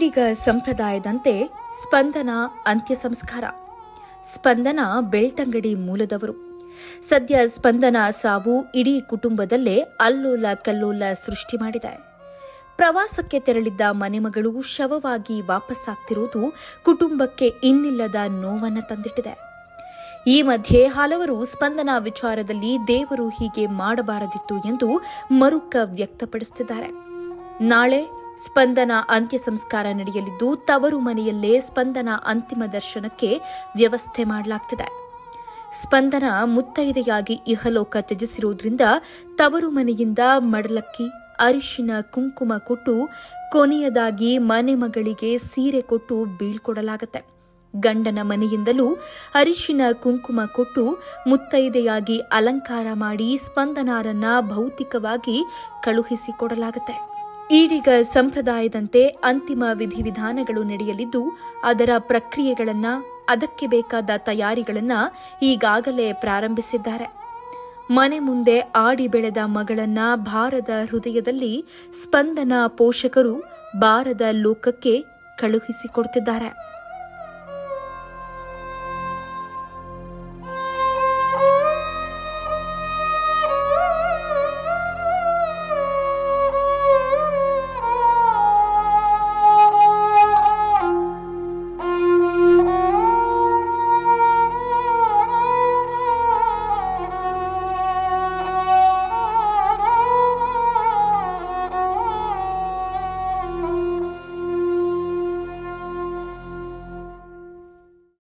ಈಡಿಗ ಸಂಪ್ರದಾಯದಂತೆ ಸ್ಪಂದನ ಅಂತ್ಯ ಸಂಸ್ಕಾರ ಸ್ಪಂದನ ಬೆಳ್ತಂಗಡಿ ಮೂಲದವರು ಸದ್ಯ ಸ್ಪಂದನ ಸಾವು ಇಡೀ ಕುಟುಂಬದಲ್ಲೇ ಅಲ್ಲೋಲ ಕಲ್ಲೋಲ ಸೃಷ್ಟಿ ಮಾಡಿದೆ ಪ್ರವಾಸಕ್ಕೆ ತೆರಳಿದ್ದ ಮನೆಮಗಳು ಶವವಾಗಿ ವಾಪಸ್ಸಾಗ್ತಿರುವುದು ಕುಟುಂಬಕ್ಕೆ ಇನ್ನಿಲ್ಲದ ನೋವನ್ನ ತಂದಿಟ್ಟಿದೆ ಈ ಮಧ್ಯೆ ಹಲವರು ಸ್ಪಂದನ ವಿಚಾರದಲ್ಲಿ ದೇವರು ಹೀಗೆ ಮಾಡಬಾರದಿತ್ತು ಎಂದು ಮರುಕ ವ್ಯಕ್ತಪಡಿಸುತ್ತಿದ್ದಾರೆ ನಾಳೆ ಸ್ಪಂದನ ಅಂತ್ಯ ಸಂಸ್ಕಾರ ನಡೆಯಲಿದ್ದು ತವರು ಮನೆಯಲ್ಲೇ ಸ್ಪಂದನ ಅಂತಿಮ ದರ್ಶನಕ್ಕೆ ವ್ಯವಸ್ಥೆ ಮಾಡಲಾಗ್ತಿದೆ ಸ್ಪಂದನ ಮುತ್ತೈದೆಯಾಗಿ ಇಹಲೋಕ ತ್ಯಜಿಸಿರುವುದರಿಂದ ತವರು ಮನೆಯಿಂದ ಮಡಲಕ್ಕಿ ಅರಿಶಿನ ಕುಂಕುಮ ಕೊಟ್ಟು ಕೊನೆಯದಾಗಿ ಮನೆ ಮಗಳಿಗೆ ಸೀರೆ ಕೊಟ್ಟು ಬೀಳ್ಕೊಡಲಾಗುತ್ತೆ ಗಂಡನ ಮನೆಯಿಂದಲೂ ಅರಿಶಿನ ಕುಂಕುಮ ಕೊಟ್ಟು ಮುತ್ತೈದೆಯಾಗಿ ಅಲಂಕಾರ ಮಾಡಿ ಸ್ಪಂದನಾರನ್ನ ಭೌತಿಕವಾಗಿ ಕಳುಹಿಸಿಕೊಡಲಾಗುತ್ತೆ ಈಡೀಗ ಸಂಪ್ರದಾಯದಂತೆ ಅಂತಿಮ ವಿಧಿವಿಧಾನಗಳು ನಡೆಯಲಿದ್ದು ಅದರ ಪ್ರಕ್ರಿಯೆಗಳನ್ನ ಅದಕ್ಕೆ ಬೇಕಾದ ತಯಾರಿಗಳನ್ನ ಈಗಾಗಲೇ ಪ್ರಾರಂಭಿಸಿದ್ದಾರೆ ಮನೆ ಮುಂದೆ ಆಡಿ ಬೆಳೆದ ಮಗಳನ್ನ ಭಾರದ ಹೃದಯದಲ್ಲಿ ಸ್ಪಂದನ ಪೋಷಕರು ಬಾರದ ಲೋಕಕ್ಕೆ ಕಳುಹಿಸಿಕೊಡ್ತಿದ್ದಾರೆ